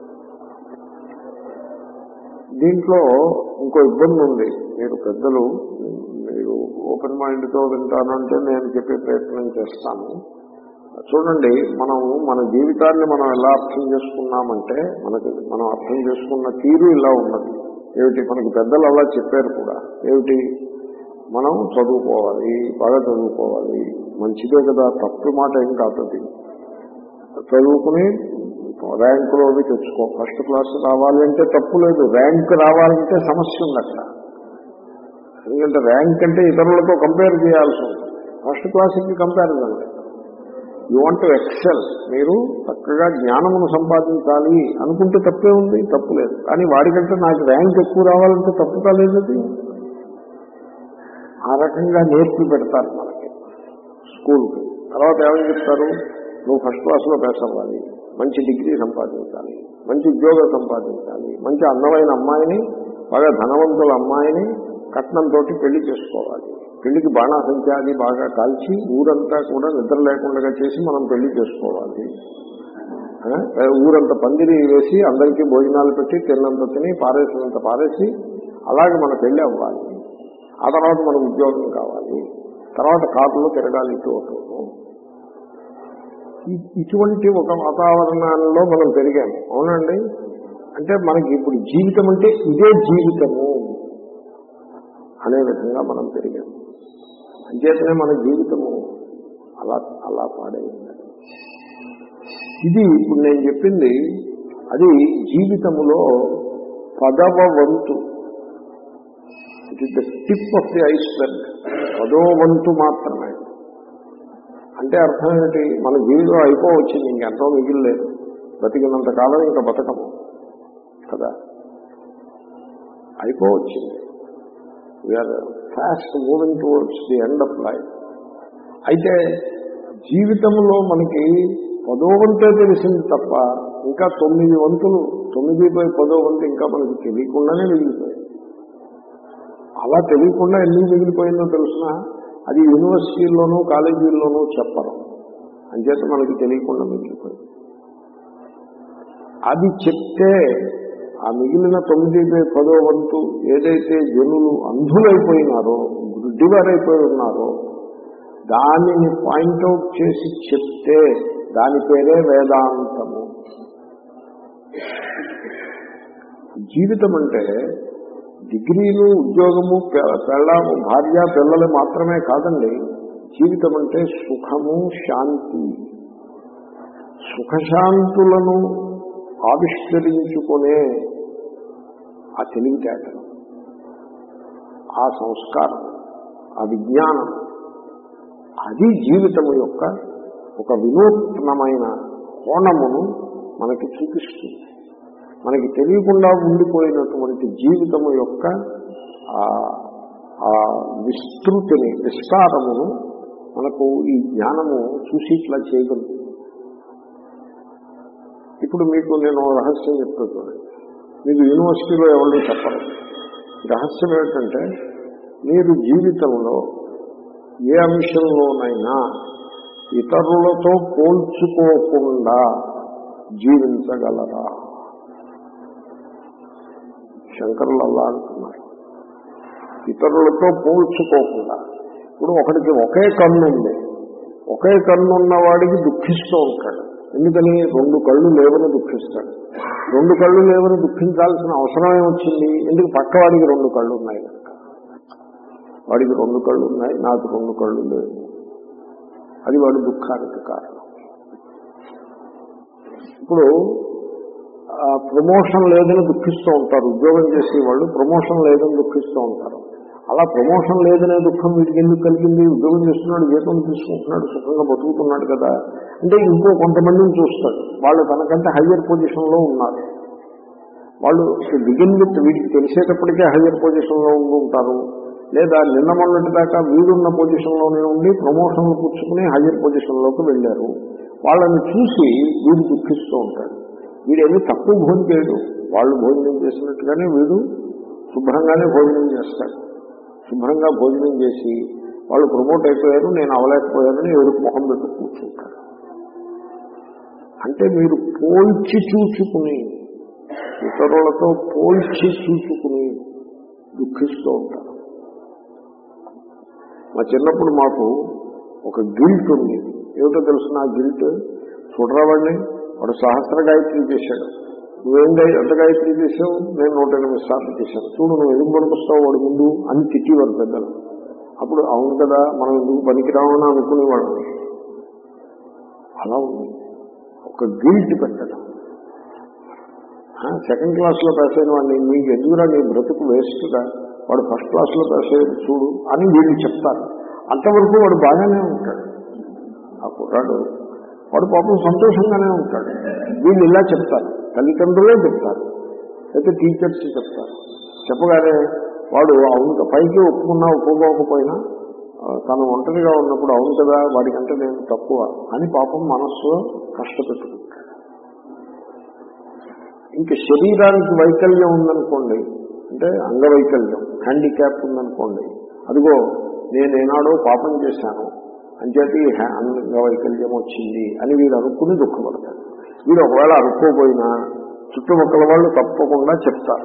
దీంట్లో ఇంకో ఇబ్బంది ఉంది మీరు పెద్దలు మీరు ఓపెన్ మైండ్తో వింటానంటే నేను చెప్పే ప్రయత్నం చేస్తాను చూడండి మనం మన జీవితాన్ని మనం ఎలా అర్థం చేసుకున్నామంటే మనకి మనం అర్థం చేసుకున్న తీరు ఇలా ఉన్నది ఏమిటి మనకి పెద్దలు అలా చెప్పారు కూడా ఏమిటి మనం చదువుకోవాలి బాగా చదువుకోవాలి మంచిదే కదా తప్పు మాట ఏం కాదు అది చదువుకుని ర్యాంకులో అవి తెచ్చుకో ఫస్ట్ క్లాస్ రావాలి అంటే తప్పు లేదు ర్యాంక్ రావాలంటే సమస్య ఉంది అక్కడ ఎందుకంటే ర్యాంక్ అంటే ఇతరులతో కంపేర్ చేయాల్సి ఉంటుంది ఫస్ట్ క్లాస్కి కంపారిజన్ లేదు యూ వాంట్ ఎక్సెల్ మీరు చక్కగా జ్ఞానమును సంపాదించాలి అనుకుంటే తప్పే ఉంది తప్పు లేదు కానీ వాడికంటే నాకు ర్యాంక్ ఎక్కువ రావాలంటే తప్పు కాలేదు అది ఆ రకంగా నేర్పి పెడతారు మనకి స్కూల్కి తర్వాత ఏమని చెప్తారు నువ్వు ఫస్ట్ క్లాస్లో పాస్ అవ్వాలి మంచి డిగ్రీ సంపాదించాలి మంచి ఉద్యోగం సంపాదించాలి మంచి అందమైన అమ్మాయిని బాగా ధనవంతుల అమ్మాయిని కట్నంతో పెళ్లి చేసుకోవాలి పెళ్లికి బాణాసంఖ్య అది బాగా కాల్చి ఊరంతా కూడా నిద్ర లేకుండా చేసి మనం పెళ్లి చేసుకోవాలి ఆ, ఊరంతా పందిరి వేసి అందరికీ భోజనాలు పెట్టి తిన్నంత తిని పారేసినంత పారేసి అలాగే మన పెళ్లి అవ్వాలి ఆ తర్వాత మనకు ఉద్యోగం కావాలి తర్వాత కారులో తిరగాలి ఇటు అటు. ఇ- ఇటువంటి ఒక వాతావరణాల్లో మనం పెరిగాము అవునండి అంటే మనకి ఇప్పుడు జీవితం అంటే ఇదే జీవితము అనే విధంగా మనం పెరిగాము అంచేతనే మన జీవితము అలా అలా పాడైంది ఇది ఇప్పుడు నేను చెప్పింది అది జీవితములో పదవ వంతు it is the tip of the iceberg పదో వంతు మాత్రమే అంటే అర్థం ఏంటి మన జీవితం అయిపోవచ్చింది ఇంకెంతో మిగిలిలేదు బతికినంత కాలం ఇంకా బతకము కదా అయిపోవచ్చింది we are fast moving towards the end of life అయితే జీవితంలో మనకి పదో వంతే తెలిసింది తప్ప ఇంకా తొమ్మిది వంతులు తొమ్మిది బై పదో వంతు ఇంకా మనకి తెలియకుండానే మిగిలిపోయింది అలా తెలియకుండా ఎందుకు మిగిలిపోయిందో తెలుసిన అది యూనివర్సిటీల్లోనూ కాలేజీల్లోనూ చెప్పరు అంచేత మనకి తెలియకుండా మిగిలిపోయింది అది చెప్తే ఆ మిగిలిన తొమ్మిది బై పదో వంతు ఏదైతే జనులు అంధులైపోయినారో గుడ్డివారైపోయి ఉన్నారో దానిని పాయింట్అవుట్ చేసి చెప్తే దాని పేరే వేదాంతము జీవితం అంటే డిగ్రీలు ఉద్యోగము పె- పెళ్ళాము భార్య పిల్లలు మాత్రమే కాదండి జీవితం అంటే సుఖము శాంతి సుఖశాంతులను ఆవిష్కరించుకునే ఆ తెలివితేటలు ఆ సంస్కారం ఆ విజ్ఞానం అది జీవితం యొక్క ఒక వినూత్నమైన కోణమును మనకి చూపిస్తుంది మనకి తెలియకుండా ఉండిపోయినటువంటి జీవితము యొక్క ఆ- ఆ విస్తృతిని విస్తారమును మనకు ఈ జ్ఞానము చూసి ఇట్లా చేయగలుగుతుంది ఇప్పుడు మీకు నేను ఓ రహస్యం చెప్తాను చూడండి మీకు యూనివర్సిటీలో ఎవరు చెప్పరు ఈ రహస్యం ఏమిటంటే మీరు జీవితంలో ఏ అంశంలోనైనా ఇతరులతో పోల్చుకోకుండా జీవించగలరా శంకరులు అలా అంటున్నారు ఇతరులతో పోల్చుకోకుండా ఇప్పుడు ఒకటికి ఒకే కన్ను ఉంది ఒకే కన్ను ఉన్నవాడికి దుఃఖిస్తూ ఉంటాడు ఎందుకని రెండు కళ్ళు లేవని దుఃఖిస్తాడు రెండు కళ్ళు లేవని దుఃఖించాల్సిన అవసరం ఏమొచ్చింది ఎందుకు పక్కవాడికి రెండు కళ్ళు ఉన్నాయి కనుక వాడికి రెండు కళ్ళు ఉన్నాయి నాకు రెండు కళ్ళు లేవు అది వాడి దుఃఖానికి కారణం ఇప్పుడు ఆ, ప్రమోషన్ లేదని దుఃఖిస్తూ ఉంటారు ఉద్యోగం చేసే వాళ్ళు ప్రమోషన్ లేదని దుఃఖిస్తూ ఉంటారు అలా ప్రమోషన్ లేదనే దుఃఖం వీడికి ఎందుకు కలిగింది ఉద్యోగం చేస్తున్నాడు జీతం తీసుకుంటున్నాడు సుఖంగా బతుకుతున్నాడు కదా అంటే ఇంకో కొంతమందిని చూస్తాడు వాళ్ళు తనకంటే హయ్యర్ పొజిషన్లో ఉన్నారు వాళ్ళు బిగిన్ విత్ వీడికి తెలిసేటప్పటికే హయ్యర్ పొజిషన్లో ఉండి ఉంటారు లేదా నిన్న మొన్నటి దాకా వీడున్న పొజిషన్లోనే ఉండి ప్రమోషన్లు పుచ్చుకుని హయ్యర్ పొజిషన్లోకి వెళ్ళారు వాళ్ళని చూసి వీడు దుఃఖిస్తూ ఉంటాడు వీడేమీ తక్కువ భోజనం చేయడు వాళ్ళు భోజనం చేసినట్టుగానే వీడు శుభ్రంగానే భోజనం చేస్తాడు శుభ్రంగా భోజనం చేసి వాళ్ళు ప్రమోట్ అయిపోయారు నేను అవలేకపోయానని ఎవరికి మొహం పెట్టు కూర్చుంటారు అంటే మీరు పోల్చి చూచుకుని ఇతరులతో పోల్చి చూచుకుని దుఃఖిస్తూ ఉంటారు మా చిన్నప్పుడు మాకు ఒక గిల్ట్ ఉంది ఏమిటో తెలుసు నా గిల్ట్ చూడరావాడిని వాడు సహస్ర గాయత్రి చేశాడు నువ్వేం గాయ ఎంత గాయత్రి చేసావు నేను నూట ఎనిమిది సార్లు చేశాను చూడు నువ్వు ఎందుకు పనికొస్తావు వాడి ముందు అని తిట్టేవారు పెద్దలు అప్పుడు అవును కదా మనం ఎందుకు పనికిరామని అనుకునేవాడు అలా ఉంది ఒక గిల్ట్ పెట్టడం సెకండ్ క్లాస్లో పాస్ అయిన వాడిని మీకు ఎందుకురా నీ బ్రతుకు వేస్ట్గా వాడు ఫస్ట్ క్లాస్లో పాస్ అయ్యాడు చూడు అని వీళ్ళు చెప్తారు అంతవరకు వాడు బాగానే ఉంటాడు ఆ కుర్రాడు వాడు పాపం సంతోషంగానే ఉంటాడు వీళ్ళు ఇలా చెప్తారు తల్లిదండ్రులే చెప్తారు అయితే టీచర్స్ చెప్తారు చెప్పగానే వాడు అవును పైకి ఒప్పుకున్నా ఒప్పుకోకపోయినా ఆ, తను ఒంటరిగా ఉన్నప్పుడు అవును కదా వాడికంటే నేను తక్కువ అని పాపం మనస్సులో కష్టపెట్టుకుంటాడు ఇంకా శరీరానికి వైకల్యం ఉందనుకోండి అంటే అంగవైకల్యం హ్యాండిక్యాప్ ఉందనుకోండి అదిగో నేను ఏనాడో పాపం చేశాను అంచేతి హ్యా- అంగవైకల్యం వచ్చింది అని వీడు అనుకుని దుఃఖపడతాడు వీడు ఒకవేళ అనుకోపోయినా చుట్టుపక్కల వాళ్ళు తప్పకుండా చెప్తారు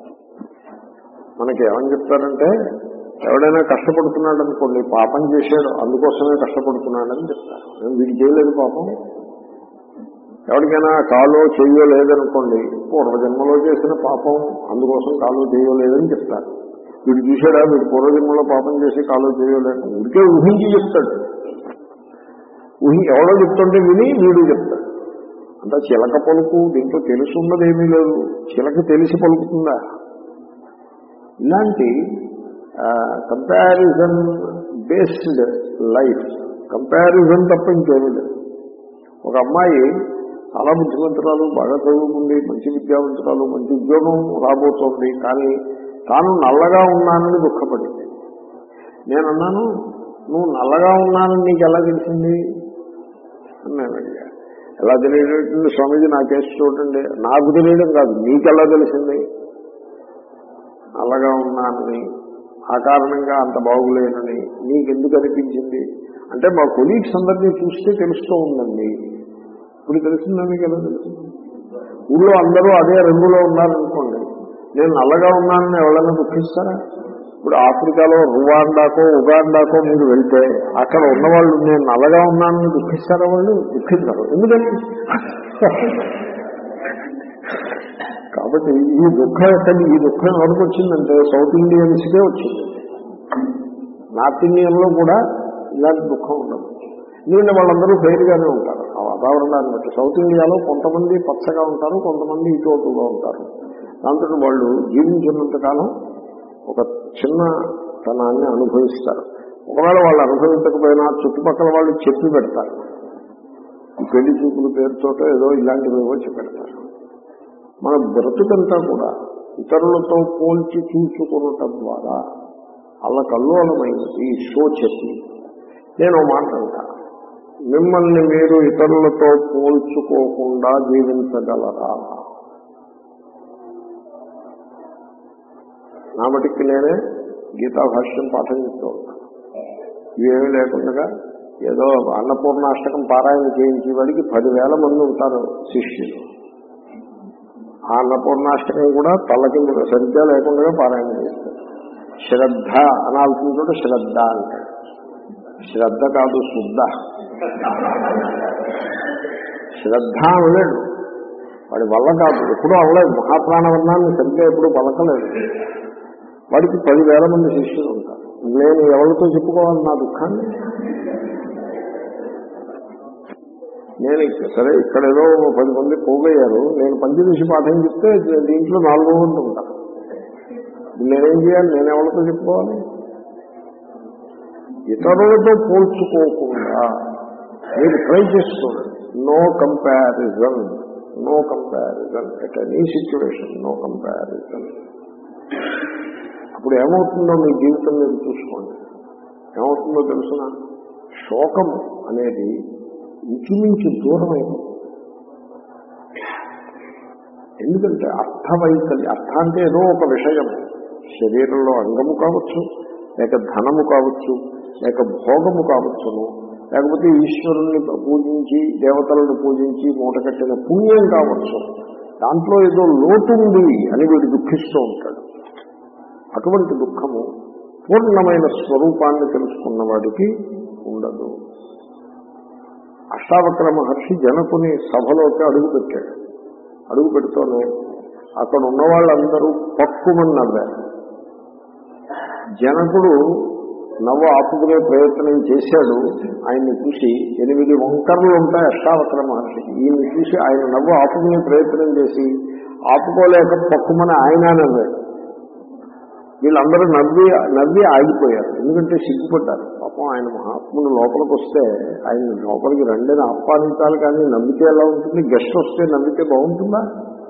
మనకి ఏమని చెప్తారంటే ఎవడైనా కష్టపడుతున్నాడు అనుకోండి పాపం చేశాడు అందుకోసమే కష్టపడుతున్నాడని చెప్తారు నేను వీడు చేయలేదు పాపం ఎవరికైనా కాలో చెయ్యో లేదనుకోండి పూర్వజన్మలో చేసిన పాపం అందుకోసం కాలో చెయ్యో లేదని చెప్తారు వీడు చూసాడా వీడు పూర్వజన్మలో పాపం చేసి కాలో చెయ్యో లేదు వీడికే ఊహించి చెప్తాడు ఊహి ఎవడో చెప్తుంటే విని వీడు చెప్తాడు అంతా చిలక పలుకు దీంట్లో తెలుసున్నది ఏమీ లేదు చిలక తెలిసి పలుకుతుందా ఇలాంటి కంపారిజన్ బేస్డ్ లైఫ్ కంపారిజన్ తప్ప ఇంకేమీ లేదు ఒక అమ్మాయి చాలా బుద్ధిమంతురాలు బాగా చదువుకుంది మంచి విద్యావంతురాలు మంచి ఉద్యోగం రాబోతోంది కానీ తాను నల్లగా ఉన్నానని దుఃఖపడింది నేను అన్నాను నువ్వు నల్లగా ఉన్నానని నీకు ఎలా తెలిసింది అని నేను అడిగా ఎలా తెలియడం స్వామీజీ నా కేసు చూడండి నాకు తెలియడం కాదు నీకెలా తెలిసింది నల్లగా ఉన్నానని ఆ కారణంగా అంత బాగులేనని నీకెందుకు అనిపించింది అంటే మా కొలీగ్స్ అందరినీ చూస్తే తెలుస్తూ ఉందండి ఇప్పుడు తెలిసిందా మీకు ఎలా తెలిసింది ఊళ్ళో అందరూ అదే రంగులో ఉన్నారనుకోండి నేను నల్లగా ఉన్నానని ఎవరైనా దుఃఖిస్తారా ఇప్పుడు ఆఫ్రికాలో రువాండాకో ఉగాండాకో మీరు వెళ్తే అక్కడ ఉన్నవాళ్ళు నేను నల్లగా ఉన్నానని దుఃఖిస్తారా వాళ్ళు దుఃఖిస్తారు ఎందుకని కాబట్టి ఈ దుఃఖం ఎక్కడ ఈ దుఃఖం ఎవరికి వచ్చిందంటే సౌత్ ఇండియన్స్కే వచ్చింది నార్త్ ఇండియన్లో కూడా ఇలాంటి దుఃఖం ఉండదు ఎందుకంటే వాళ్ళందరూ ఫెయిర్గానే ఉంటారు ఆ వాతావరణాన్ని బట్టి సౌత్ ఇండియాలో కొంతమంది పచ్చగా ఉంటారు కొంతమంది ఇటువటుగా ఉంటారు దాంతో వాళ్ళు జీవించినంత కాలం ఒక చిన్న తనాన్ని అనుభవిస్తారు ఒకవేళ వాళ్ళు అనుభవించకపోయినా చుట్టుపక్కల వాళ్ళు చెప్పి పెడతారు ఈ పెళ్లి చూపుల పేరుతోటో ఏదో ఇలాంటివి ఏవో చెప్పెడతారు మన బ్రతుకంతా కూడా ఇతరులతో పోల్చి చూసుకునటం ద్వారా అల్లకల్లోలమైనది షో చెప్పి నేను ఓ మాట అంటా మిమ్మల్ని మీరు ఇతరులతో పోల్చుకోకుండా జీవించగలరా నా మటుకి నేనే గీతా భాష్యం పాఠం చెప్తూ ఉంటాను ఇవేమీ లేకుండా ఏదో అన్నపూర్ణాష్టకం పారాయణ చేయించే వాడికి పదివేల మంది ఉంటారు శిష్యులు ఆ అన్నపూర్ణాష్టకం కూడా తలకి సరిగ్గా లేకుండా పారాయణ చేస్తారు శ్రద్ధ అనాల్సిన చోట శ్రద్ధ అంటాడు శ్రద్ధ కాదు శుద్ధ శ్రద్ధ అనలేడు వాడి వల్ల కాదు ఎప్పుడూ అవ్వలేదు మహాప్రాణవర్ణాన్ని సరిగ్గా ఎప్పుడు పలకలేదు వాడికి పదివేల మంది శిష్యులు ఉంటారు నేను ఎవరితో చెప్పుకోవాలి నా దుఃఖాన్ని నేను ఇక్క- సరే ఇక్కడ ఏదో పది మంది పోగయ్యారు నేను పంచదశి పాఠం చెప్తే దీంట్లో నాలుగో మంది ఉంటాను నేనేం చేయాలి నేను ఎవరితో చెప్పుకోవాలి ఇతరులతో పోల్చుకోకుండా మీరు ట్రై చేసుకోండి no comparison no comparison at any situation no comparison అప్పుడు ఏమవుతుందో మీ జీవితం మీరు చూసుకోండి ఏమవుతుందో తెలుసిన శోకం అనేది ఇంచుమించు దూరం అయిపోతుంది ఎందుకంటే అర్థవైకల్యం అర్థ అంటే ఏదో ఒక విషయం శరీరంలో అంగము కావచ్చు లేక ధనము కావచ్చు లేక భోగము కావచ్చును లేకపోతే ఈశ్వరుణ్ణి పూజించి దేవతలను పూజించి మూటకట్టిన పుణ్యం కావచ్చు దాంట్లో ఏదో లోటు ఉంది అని వీడు దుఃఖిస్తూ ఉంటాడు అటువంటి దుఃఖము పూర్ణమైన స్వరూపాన్ని తెలుసుకున్న వాడికి ఉండదు అష్టావక్ర మహర్షి జనకుని సభలోకి అడుగు పెట్టాడు అడుగు పెడుతూనే అక్కడ ఉన్న వాళ్ళందరూ పక్కుమని నవ్వారు జనకుడు నవ్వు ఆపుకునే ప్రయత్నం చేశాడు ఆయన్ని చూసి ఎనిమిది వంకర్లు ఉంటాయి అష్టావక్ర మహర్షికి ఈయన్ని చూసి ఆయన నవ్వు ఆపుకునే ప్రయత్నం చేసి ఆపుకోలేక పక్కుమని ఆయన నవ్వాడు వీళ్ళందరూ నవ్వి నవ్వి ఆగిపోయారు ఎందుకంటే సిగ్గుపడ్డారు పాపం ఆయన మహాత్ముడు లోపలికి వస్తే ఆయన లోపలికి రండిని ఆహ్వానించాలి కానీ నవ్వితే ఎలా ఉంటుంది గెస్ట్ వస్తే నవ్వితే బాగుంటుందా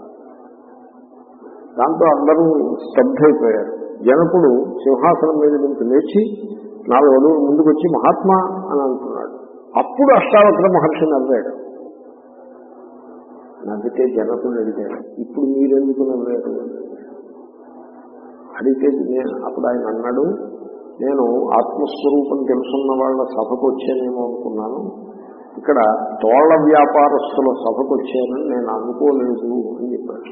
దాంతో అందరూ స్తబ్ధైపోయారు జనకుడు సింహాసనం మీద నుంచి లేచి నాలుగు అడుగులు ముందుకు వచ్చి మహాత్మా అని అంటున్నాడు అప్పుడు అష్టావక్ర మహర్షి నవ్వాడు నవ్వితే జనకుడు అడిగాడు ఇప్పుడు మీరెందుకు నవ్వారు అడిగితే నేను అప్పుడు ఆయన అన్నాడు నేను ఆత్మస్వరూపం తెలుసున్న వాళ్ళ సభకు వచ్చానేమో అనుకున్నాను ఇక్కడ తోళ్ల వ్యాపారస్తుల సభకు వచ్చానని నేను అనుకోలేదు అని చెప్పాడు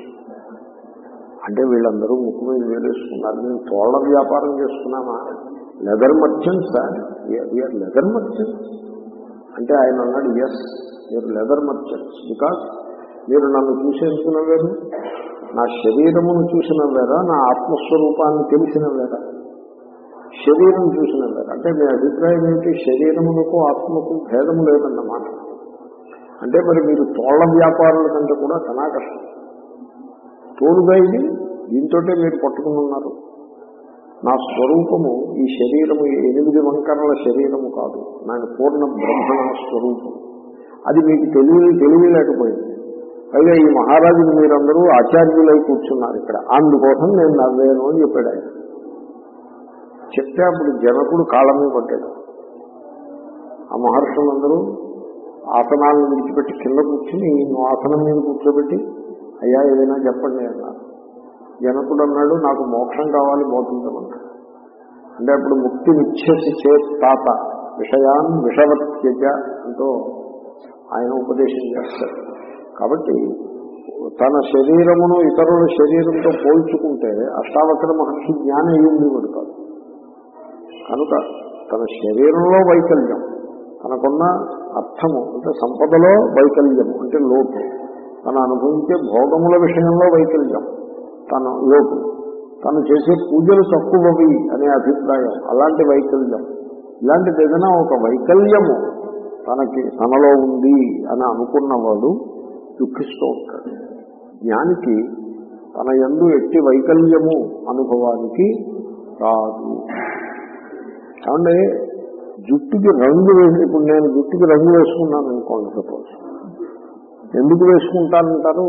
అంటే వీళ్ళందరూ ముక్కు మీద వేలేసుకున్నారు మేము తోళ్ల వ్యాపారం చేసుకున్నామా leather merchants we are leather merchants అంటే ఆయన అన్నాడు ఎస్ మీరు లెదర్ మర్చెంట్స్ బికాస్ మీరు నన్ను చూసేందుకు నవ్వారు నా శరీరమును చూసిన వేరా నా ఆత్మస్వరూపాన్ని తెలిసిన వేరా శరీరం చూసిన వేరా అంటే మీ అభిప్రాయం ఏంటి శరీరమునకు ఆత్మకు భేదము లేదన్నమాట అంటే మరి మీరు తోళ్ల వ్యాపారుల కంటే కూడా కనా కష్టం తోడుగా ఇది దీంతో మీరు పట్టుకుని ఉన్నారు నా స్వరూపము ఈ శరీరము ఈ ఎనిమిది వంకరల శరీరము కాదు నా పూర్ణ బ్రహ్మణ స్వరూపం అది మీకు తెలివి తెలివి లేకపోయింది పైగా ఈ మహారాజుని మీరందరూ ఆచార్యులై కూర్చున్నారు ఇక్కడ అందుకోసం నేను నవ్వాను అని చెప్పాడు ఆయన చెప్తే అప్పుడు జనకుడు కాళ్ళమే పట్టాడు ఆ మహర్షులందరూ ఆసనాలను విడిచిపెట్టి కింద కూర్చుని ఈయన ఆసనం మీద కూర్చోబెట్టి అయ్యా ఏదైనా చెప్పండి అన్నారు జనకుడు అన్నాడు నాకు మోక్షం కావాలి మోతుందమన్నాడు అంటే అప్పుడు ముక్తి నిచ్చేసి చేత్ తాత విషయాన్ విషవత్యజ అంటూ ఆయన ఉపదేశం చేస్తారు కాబట్టి తన శరీరమును ఇతరుల శరీరంతో పోల్చుకుంటే అష్టావక్ర మహర్షి జ్ఞానం అయ్యింది కాదు కనుక తన శరీరంలో వైకల్యం తనకున్న అర్థము అంటే సంపదలో వైకల్యము అంటే లోటు తను అనుభవించే భోగముల విషయంలో వైకల్యం తన లోటు తను చేసే పూజలు తక్కువవి అనే అభిప్రాయం అలాంటి వైకల్యం ఇలాంటిది ఏదైనా ఒక వైకల్యము తనకి తనలో ఉంది అని అనుకున్నవాడు దుఃఖిస్తూ ఉంటాడు జ్ఞానికి తన ఎందు ఎట్టి వైకల్యము అనుభవానికి రాదు కాబట్టి జుట్టుకి రంగు వేసి ఇప్పుడు నేను జుట్టుకి రంగు వేసుకున్నాను అనుకోండి సపోజ్ ఎందుకు వేసుకుంటానంటారు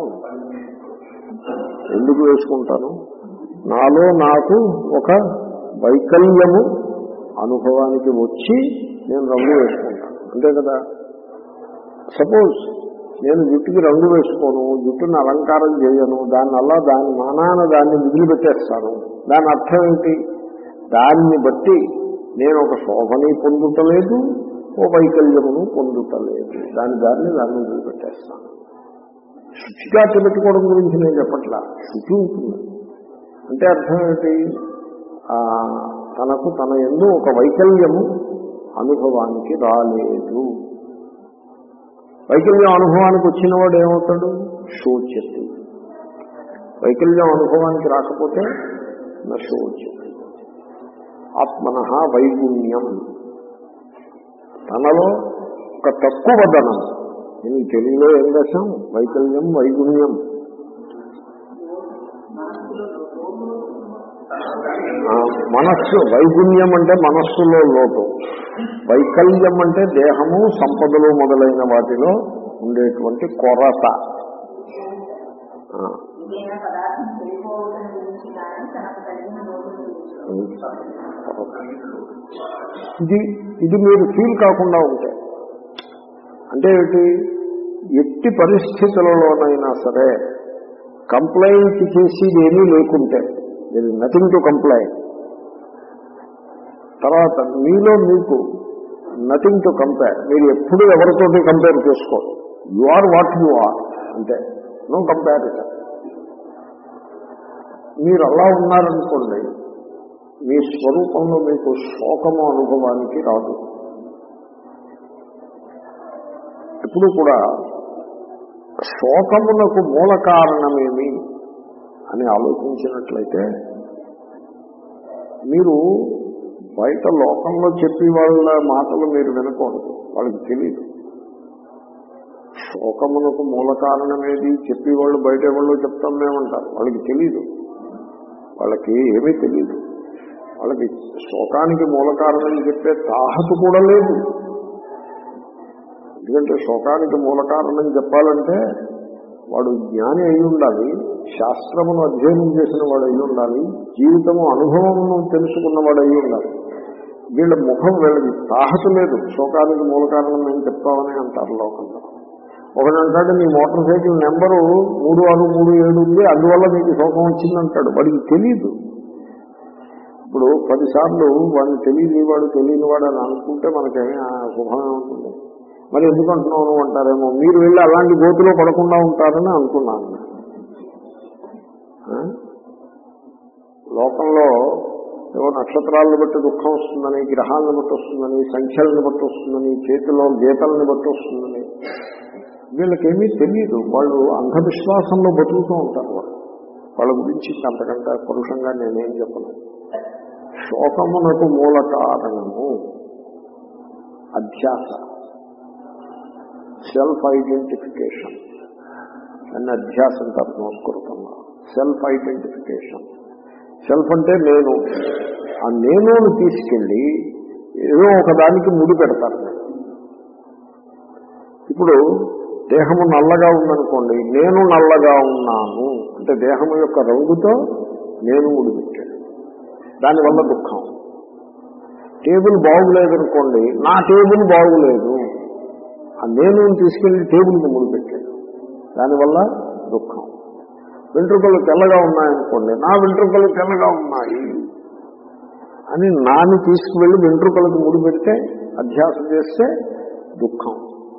ఎందుకు వేసుకుంటాను నాలో నాకు ఒక వైకల్యము అనుభవానికి వచ్చి నేను రంగు వేసుకుంటాను అంతే కదా సపోజ్ నేను జుట్టుకి రంగు వేసుకోను జుట్టుని అలంకారం చేయను దానివల్ల దాని మానాన దాన్ని మిగిలిపెట్టేస్తాను దాని అర్థం ఏంటి దాన్ని బట్టి నేను ఒక శోభని పొందుటలేదు ఓ వైకల్యమును పొందుటలేదు దాని దాన్ని దాన్ని వదిలిపెట్టేస్తాను శుచిగా పెట్టుకోవడం గురించి నేను చెప్పట్లా శుచి ఉంటుంది అంటే అర్థం ఏంటి ఆ, తనకు తన ఎందు ఒక వైకల్యము అనుభవానికి రాలేదు వైకల్యం అనుభవానికి వచ్చిన వాడు ఏమవుతాడు శోచ్యతి వైకల్యం అనుభవానికి రాకపోతే నా శోచ్యతి ఆత్మన వైగుణ్యం తనలో ఒక తక్కువ ధనం నేను తెలుగులో ఏం రాశాం వైకల్యం వైగుణ్యం ఆ, మనస్సు వైగుణ్యం అంటే మనస్సులో లోటు వైకల్యం అంటే దేహము సంపదలు మొదలైన వాటిలో ఉండేటువంటి కొరత ఆ, ఏదైనా పదార్థం చెడిపోవడం గురించి కానీ తనకు కలిగిన లోటు గురించి ఇది ఇది మీరు ఫీల్ కాకుండా ఉంటే అంటే ఏంటి ఎట్టి పరిస్థితులలోనైనా సరే కంప్లైంట్ చేసేది ఏమీ లేకుంటే ఇది నథింగ్ టు కంప్లైంట్ తర్వాత మీలో మీకు నథింగ్ టు కంపేర్ మీరు ఎప్పుడు ఎవరితోటి కంపేర్ చేసుకోరు you are what you are అంటే నో కంపారిజన్ మీరు అలా ఉన్నారనుకోండి మీ స్వరూపంలో మీకు శోకము అనుభవానికి రాదు ఎప్పుడు కూడా శోకమునకు మూల కారణమేమి అని ఆలోచించినట్లయితే మీరు బయట లోకంలో చెప్పి వాళ్ళ మాటలు మీరు వినకూడదు వాళ్ళకి తెలియదు శోకమునకు మూల కారణమేది చెప్పి వాళ్ళు బయట వాళ్ళు చెప్తాం మేమంటారు వాళ్ళకి తెలియదు వాళ్ళకి ఏమీ తెలియదు వాళ్ళకి శోకానికి మూల కారణం చెప్పే తాహత కూడా లేదు ఎందుకంటే శోకానికి మూల కారణం చెప్పాలంటే వాడు జ్ఞాని అయి ఉండాలి శాస్త్రమును అధ్యయనం చేసిన వాడు అయి ఉండాలి జీవితము అనుభవమును తెలుసుకున్నవాడు అయి ఉండాలి వీళ్ళ ముఖం వీళ్ళకి తాహత లేదు శోకానికి మూల కారణం మేము చెప్తామని అంటారు లోకంలో ఒకడు అంటాడు నీ మోటార్ సైకిల్ నెంబరు మూడు ఆరు మూడు ఏడు ఉంది అందువల్ల నీకు శోకం వచ్చిందంటాడు వాడికి తెలియదు ఇప్పుడు పదిసార్లు వాడిని తెలియని వాడు తెలియని వాడు అని అనుకుంటే మనకేమీ ఆ శుభమే ఉంటుంది మరి ఎందుకు అంటున్నావు నువ్వు అంటారేమో మీరు వెళ్ళి అలాంటి గోతులో పడకుండా ఉంటారని అనుకున్నాను ఆ? లోకంలో ఏవో నక్షత్రాలను బట్టి దుఃఖం వస్తుందని గ్రహాలను బట్టి వస్తుందని సంఖ్యలను బట్టి వస్తుందని చేతిలో గీతలను బట్టి వస్తుందని వీళ్ళకేమీ తెలియదు వాళ్ళు అంధవిశ్వాసంలో బతుకుతూ ఉంటారు వాళ్ళు వాళ్ళ గురించి అంతకంటే పరుషంగా నేనేం చెప్పను శోకమునకు మూల కారణము అధ్యాస సెల్ఫ్ ఐడెంటిఫికేషన్ అని అధ్యాస అంటారు సంస్కృతంలో సెల్ఫ్ ఐడెంటిఫికేషన్ సెల్ఫ్ అంటే నేను ఆ నేను తీసుకెళ్ళి ఏదో ఒకదానికి ముడి పెడతాను నేను ఇప్పుడు దేహము నల్లగా ఉందనుకోండి నేను నల్లగా ఉన్నాను అంటే దేహము యొక్క రంగుతో నేను ముడిపెట్టాను దానివల్ల దుఃఖం టేబుల్ బాగులేదనుకోండి నా టేబుల్ బాగులేదు ఆ నేను తీసుకెళ్లి టేబుల్కి ముడిపెట్టాడు దానివల్ల దుఃఖం వెంట్రుకలు తెల్లగా ఉన్నాయనుకోండి నా వెంట్రుకలు తెల్లగా ఉన్నాయి అని నాని తీసుకువెళ్ళి వెంట్రుకలకు ముడిపెడితే అధ్యాసం చేస్తే దుఃఖం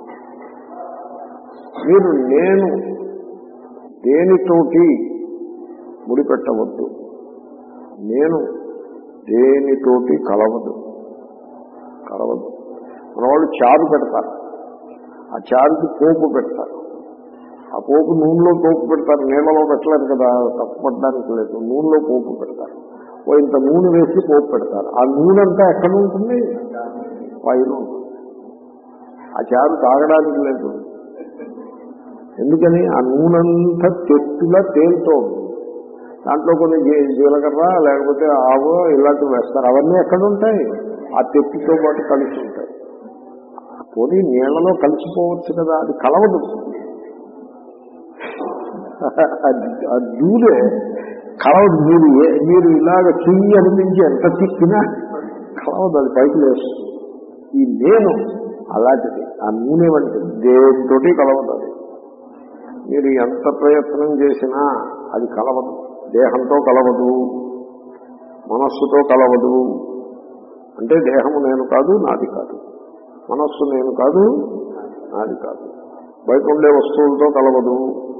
మీరు నేను దేనితోటి ముడిపెట్టవద్దు నేను దేనితోటి కలవదు కలవదు మన వాళ్ళు చారు పెడతారు ఆ చారుకి పోపు పెడతారు ఆ పోపు నూనెలో పోపు పెడతారు నీళ్ళలో పెట్టలేరు కదా తప్పపడడానికి లేదు నూనెలో పోపు పెడతారు ఓ ఇంత నూనె వేసి పోపు పెడతారు ఆ నూనె అంతా ఎక్కడ ఉంటుంది పైన ఉంటుంది ఆ చారు తాగడానికి లేదు ఎందుకని ఆ నూనెంతా తెట్టులా తేలుతూ ఉంటుంది దాంట్లో కొన్ని జీ- జీలకర్ర లేకపోతే ఆవు ఇలాంటివి వేస్తారు అవన్నీ ఎక్కడ ఉంటాయి ఆ తెప్పితో పాటు కలిసి ఉంటాయి పోనీ నీళ్లలో కలిసిపోవచ్చు కదా అది కలవదు ఆ దూరే కలవదు మీరు ఏ- మీరు ఇలాగ చెయ్యి అనిపించి ఎంత తిప్పినా కలవదు అది పైకి లేస్తుంది ఈ నేను అలాంటిది ఆ నూనె వంటిది దేనితోటి కలవదు అది మీరు ఎంత ప్రయత్నం చేసినా అది కలవదు దేహంతో కలవదు మనస్సుతో కలవదు అంటే దేహము నేను కాదు నాది కాదు మనస్సు నేను కాదు నాది కాదు బయట ఉండే వస్తువులతో కలవదు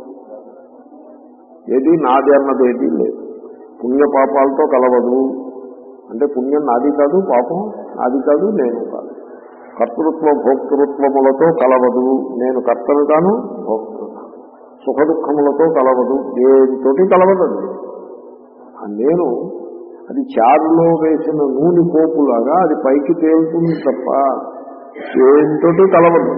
ఏది నాది అన్నది ఏది లేదు పుణ్య పాపాలతో కలవదు అంటే పుణ్యం నాది కాదు పాపం నాది కాదు నేను కాదు కర్తృత్వ భోక్తృత్వములతో కలవదు నేను కర్తను కాను భోక్తను కాను సుఖ దుఃఖములతో కలవదు దేనితోటి కలవదు అది. ఆ నేను అది చారులో వేసిన నూనె పోపులాగా అది పైకి తేలుతుంది తప్ప దేనితోటి కలవదు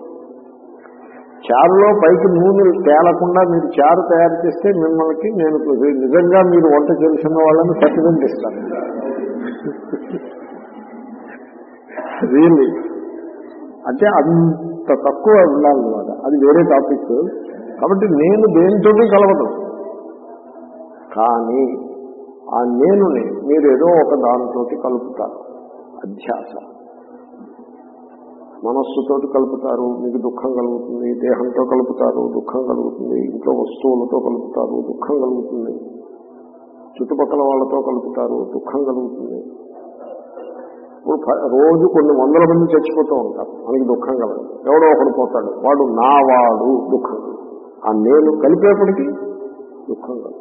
చారులో పైకి నూనె తేలకుండా మీరు చారు తయారు చేస్తే మిమ్మల్ని నేను నిజంగా మీరు వంట తెలిసిన వాళ్ళని సర్టిఫికెట్ ఇస్తాను రియల్లీ అంటే అంత తక్కువ ఉండాలన్నమాట అది వేరే టాపిక్ కాబట్టి నేను దేనితోటి కలవదు కానీ ఆ నేనుని మీరు ఏదో ఒక దానితోటి కలుపుతారు అధ్యాస మనస్సుతోటి కలుపుతారు మీకు దుఃఖం కలుగుతుంది దేహంతో కలుపుతారు దుఃఖం కలుగుతుంది ఇంట్లో వస్తువులతో కలుపుతారు దుఃఖం కలుగుతుంది చుట్టుపక్కల వాళ్ళతో కలుపుతారు దుఃఖం కలుగుతుంది ఇప్పుడు ప- రోజు కొన్ని వందల మంది చచ్చిపోతూ ఉంటారు మనకి దుఃఖం కలగదు ఎవడో ఒకడు పోతాడు వాడు నా వాడు దుఃఖం కలుగుతుంది. ఆ నేను కలిపేపటికి దుఃఖం కలుగుతుంది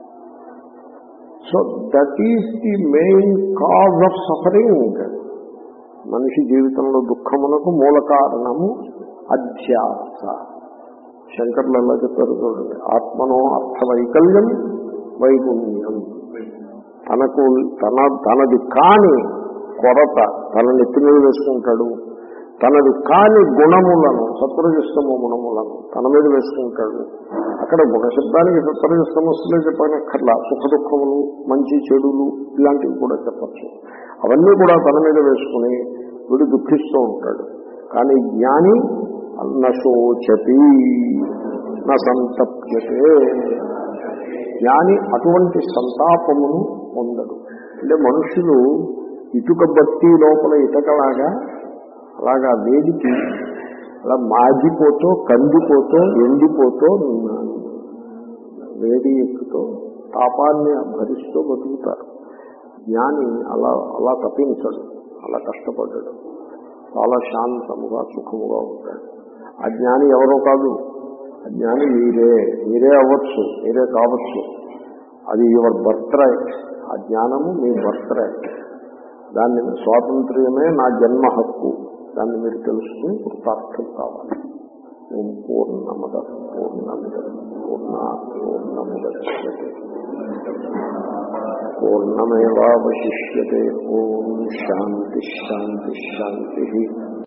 so that is the main cause of suffering మనిషి జీవితంలో దుఃఖమునకు మూల కారణము అధ్యాస శంకర్లు ఎలా చెప్పారు చూడండి ఆత్మనో అర్థ వైకల్యం వైగుణ్యం తనకు తన తనది కాని కొరత తన నెత్తి మీద వేసుకుంటాడు తనది కాని గుణములను సత్వరజస్తమ గుణములను తన మీద వేసుకుంటాడు అక్కడ గుణశబ్దానికి సత్వరజస్తమస్సులే చెప్పనక్కర్లా సుఖ దుఃఖములు మంచి చెడులు ఇలాంటివి కూడా చెప్పచ్చు అవన్నీ కూడా తన మీద వేసుకుని వీడు దుఃఖిస్తూ ఉంటాడు కానీ జ్ఞాని నశోచతి నా సంతప్యతే జ్ఞాని అటువంటి సంతాపమును పొందడు అంటే మనుషులు ఇటుక బట్టి లోపల ఇటకలాగా అలాగా వేడికి అలా మాగిపోతూ కందిపోతూ ఎండిపోతూ ఉన్నాను వేడి ఎక్కుతో తాపాన్ని భరిస్తూ బతుకుతారు జ్ఞాని అలా అలా తప్పించడు అలా కష్టపడ్డాడు చాలా శాంతముగా సుఖముగా ఉంటాడు ఆ జ్ఞాని ఎవరో కాదు ఆ జ్ఞాని మీరే మీరే అవ్వచ్చు మీరే కావచ్చు అది యువర్ బర్త్ రైట్ ఆ జ్ఞానము మీ బర్త్ రైట్ దాన్ని స్వాతంత్ర్యమే నా జన్మ హక్కు దాన్ని మీరు తెలుసుకుని కృతార్థం కావాలి ఓం పూర్ణమద పూర్ణమిద పూర్ణ పూర్ణముద్యతే పూర్ణమేవాశిష్యతే ఓం శాంతి శాంతి శాంతి